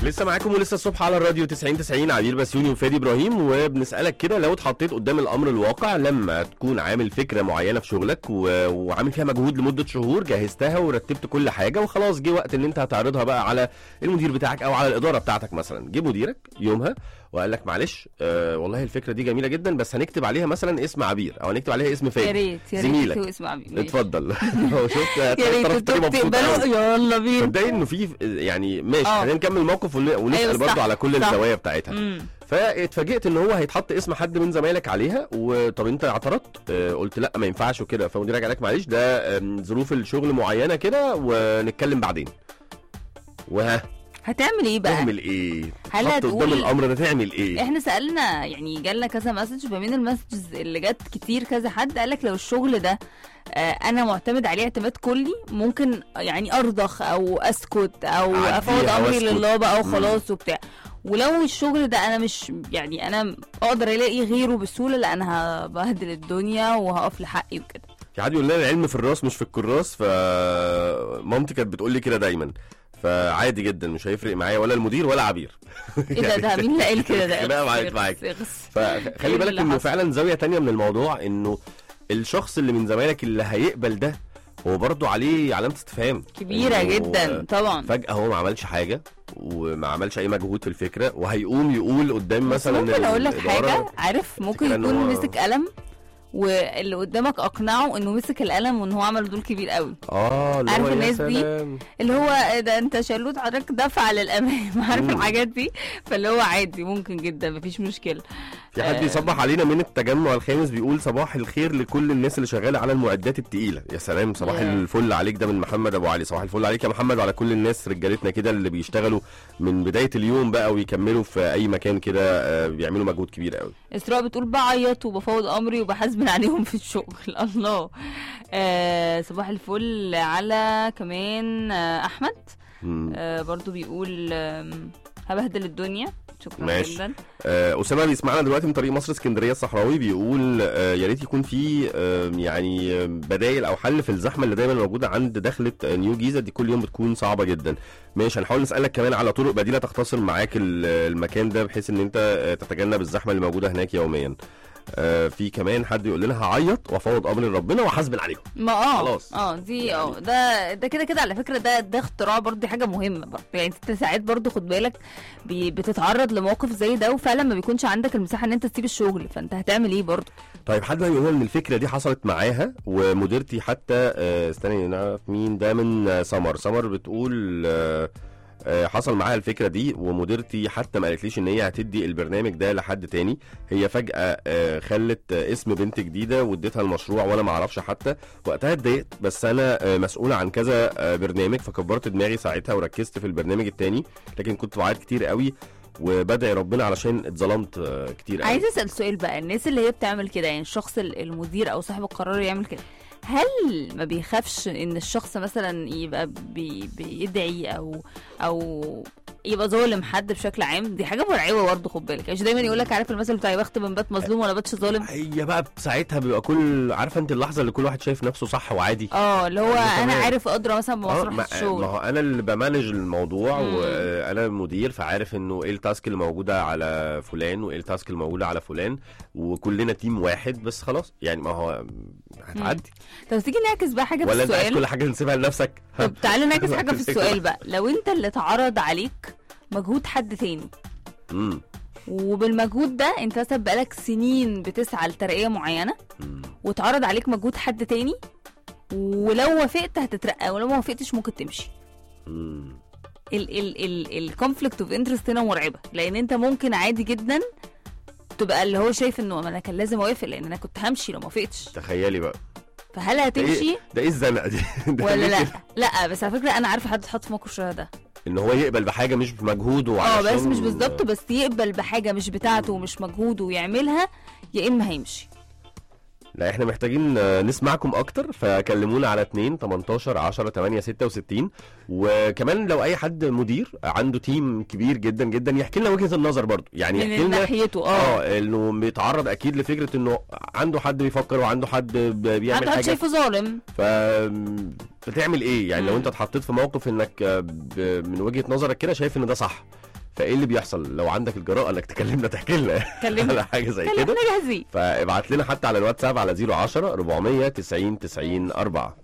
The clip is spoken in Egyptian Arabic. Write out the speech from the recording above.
لسه معاكم ولسه الصبح على الراديو 90 90 عبير بسيوني وفادي ابراهيم وبنسالك كده لو اتحطيت قدام الامر الواقع لما تكون عامل فكره معينه في شغلك و... وعامل فيها مجهود لمده شهور جهزتها ورتبت كل حاجه وخلاص جه وقت ان انت هتعرضها بقى على المدير بتاعك او على الاداره بتاعتك مثلا جه مديرك يومها وقال لك معلش آه والله الفكره دي جميله جدا بس هنكتب عليها مثلا اسم عبير او هنكتب عليها اسم فادي يا ريت يا ريت زميلك. تكتبوا اسم عبير ماشي. اتفضل هو شفت يا هتلاقي ريت الطرف التاني كنتوا مبسوط تقبلوا أوي. يلا بينا صدقني انه في يعني ماشي اه. خلينا نكمل الموقف ون- ونسال أيوة برضه صح، على كل صح. الزوايا بتاعتها مم. فاتفاجئت ان هو هيتحط اسم حد من زمايلك عليها وطب انت اعترضت آه، قلت لا ما ينفعش وكده فمديرك قال لك معلش ده آم، ظروف الشغل معينه كده ونتكلم بعدين وها هتعمل ايه بقى؟ تعمل ايه هل تحط قدام هتقول- الامر ده تعمل ايه احنا سالنا يعني جالنا كذا مسج ما بين المسجز اللي جت كتير كذا حد قال لك لو الشغل ده آه، انا معتمد عليه اعتماد كلي ممكن يعني ارضخ او اسكت او أعديها افوض امري وأسكت. لله بقى مم. وخلاص وبتاع ولو الشغل ده انا مش يعني انا اقدر الاقي غيره بسهوله لا انا هبهدل الدنيا وهقف لحقي وكده في حد يقول لنا العلم في الراس مش في الكراس فمامتي كانت بتقول لي كده دايما فعادي جدا مش هيفرق معايا ولا المدير ولا عبير ايه ده ده مين اللي قال كده ده خناقة معاك- اغس- معاك. اغس. فخلي إيه بالك اللي انه حصل؟ فعلا زاويه تانية من الموضوع انه الشخص اللي من زمايلك اللي هيقبل ده هو برضه عليه علامه استفهام كبيره إنه جدا طبعا فجاه هو ما عملش حاجه وما عملش اي مجهود في الفكره وهيقوم يقول قدام بس مثلا ممكن اقول لك الإدارة- حاجه عارف ممكن تفتكر إن يكون هو- مسك قلم واللي قدامك اقنعه انه مسك القلم وان هو عمل دول كبير قوي اه اللي عارف هو يا الناس دي؟ سلام. اللي هو إيه ده انت شلوت حضرتك دفع للامام عارف مم. الحاجات دي فاللي هو عادي ممكن جدا مفيش مشكله في حد آه. بيصبح علينا من التجمع الخامس بيقول صباح الخير لكل الناس اللي شغاله على المعدات التقيله يا سلام صباح ياه. الفل عليك ده من محمد ابو علي صباح الفل عليك يا محمد وعلى كل الناس رجالتنا كده اللي بيشتغلوا من بدايه اليوم بقى ويكملوا في اي مكان كده آه، بيعملوا مجهود كبير قوي اسراء بتقول بعيط وبفوض امري وبحاسبن عليهم في الشغل الله آه صباح الفل على كمان آه احمد مم. آه برضو بيقول آم، هبهدل الدنيا شكرا ماشي. جدا آه، اسامه بيسمعنا دلوقتي من طريق مصر اسكندريه الصحراوي بيقول آه، يا ريت يكون في آه، يعني آه، بدايل او حل في الزحمه اللي دايما موجوده عند دخله آه، نيو جيزه دي كل يوم بتكون صعبه جدا ماشي هنحاول نسالك كمان على طرق بديله تختصر معاك ال- المكان ده بحيث ان انت آه، تتجنب الزحمه اللي موجوده هناك يوميا آه، في كمان حد يقول لنا هعيط وافوض امر ربنا وحاسبن عليهم ما اه خلاص. اه دي يعني- اه ده ده كده كده على فكره ده ده اختراع برضه دي حاجه مهمه برضه يعني انت ساعات برضه خد بالك بي بتتعرض لموقف زي ده وفعلا ما بيكونش عندك المساحه ان انت تسيب الشغل فانت هتعمل ايه برضه طيب حد بقى يقول لنا ان الفكره دي حصلت معاها ومديرتي حتى آه، استني نعرف مين ده من آه، سمر سمر بتقول آه، آه، حصل معاها الفكره دي ومديرتي حتى ما قالتليش ان هي هتدي البرنامج ده لحد تاني هي فجاه آه، خلت آه، اسم بنت جديده واديتها المشروع وانا ما اعرفش حتى وقتها اتضايقت بس انا آه، مسؤول عن كذا آه، برنامج فكبرت دماغي ساعتها وركزت في البرنامج التاني لكن كنت بعيط كتير قوي وبدعي ربنا علشان اتظلمت آه، كتير قوي عايزه اسال سؤال بقى الناس اللي هي بتعمل كده يعني الشخص ال- المدير او صاحب القرار يعمل كده هل ما بيخافش ان الشخص مثلا يبقى بي بيدعي او او يبقى ظالم حد بشكل عام دي حاجه مرعبه برضه خد بالك يعني دايما يقول لك عارف المثل بتاع يا بخت من بات مظلوم ولا باتش ظالم هي بقى ساعتها بيبقى كل عارفه انت اللحظه اللي كل واحد شايف نفسه صح وعادي اه اللي هو أيوة انا تمام. عارف ادرى مثلا اه بمسرح ما, ما الشغل هو انا اللي بمانج الموضوع مم. وانا مدير فعارف انه ايه التاسك اللي موجوده على فلان وايه التاسك اللي موجوده على فلان وكلنا تيم واحد بس خلاص يعني ما هو هتعدي طب تيجي نعكس بقى حاجه في ولا انت عايز السؤال كل حاجه نسيبها لنفسك طب تعالى نعكس ما حاجه في تمسكوا. السؤال بقى لو انت اللي اتعرض عليك مجهود حد تاني مم. وبالمجهود ده انت مثلا بقالك سنين بتسعى لترقيه معينه مم. واتعرض عليك مجهود حد تاني ولو وافقت هتترقى ولو ما وافقتش ممكن تمشي مم. ال ال ال الكونفليكت اوف انترست هنا مرعبه لان انت ممكن عادي جدا تبقى اللي هو شايف انه ما انا كان لازم اوافق لان انا كنت همشي لو ما وافقتش تخيلي بقى فهل ده هتمشي ايه ده ايه الزنقه دي ده ولا ليه لا كده؟ لا بس على فكره انا عارفه حد اتحط في موقف شبه ده ان هو يقبل بحاجه مش بمجهوده اه وعلشان- بس مش بالظبط بس يقبل بحاجه مش بتاعته ومش مجهوده ويعملها يا اما هيمشي لا احنا محتاجين آه، نسمعكم اكتر فكلمونا على 2 18 10 8 66 وكمان لو اي حد مدير عنده تيم كبير جدا جدا يحكي لنا وجهة النظر برضو يعني يحكي من لنا ناحيته اه اه انه بيتعرض اكيد لفكره انه عنده حد بيفكر وعنده حد ب- بيعمل حد حد حاجه شايفه ظالم ف بتعمل ايه يعني لو مم. انت اتحطيت في موقف انك آه، ب... من وجهة نظرك كده شايف ان ده صح فايه اللي بيحصل لو عندك الجراءه انك تكلمنا تحكي لنا كلمنا على حاجه زي كلمنا كده جاهزين فابعت لنا حتى على الواتساب على 010 490 90 4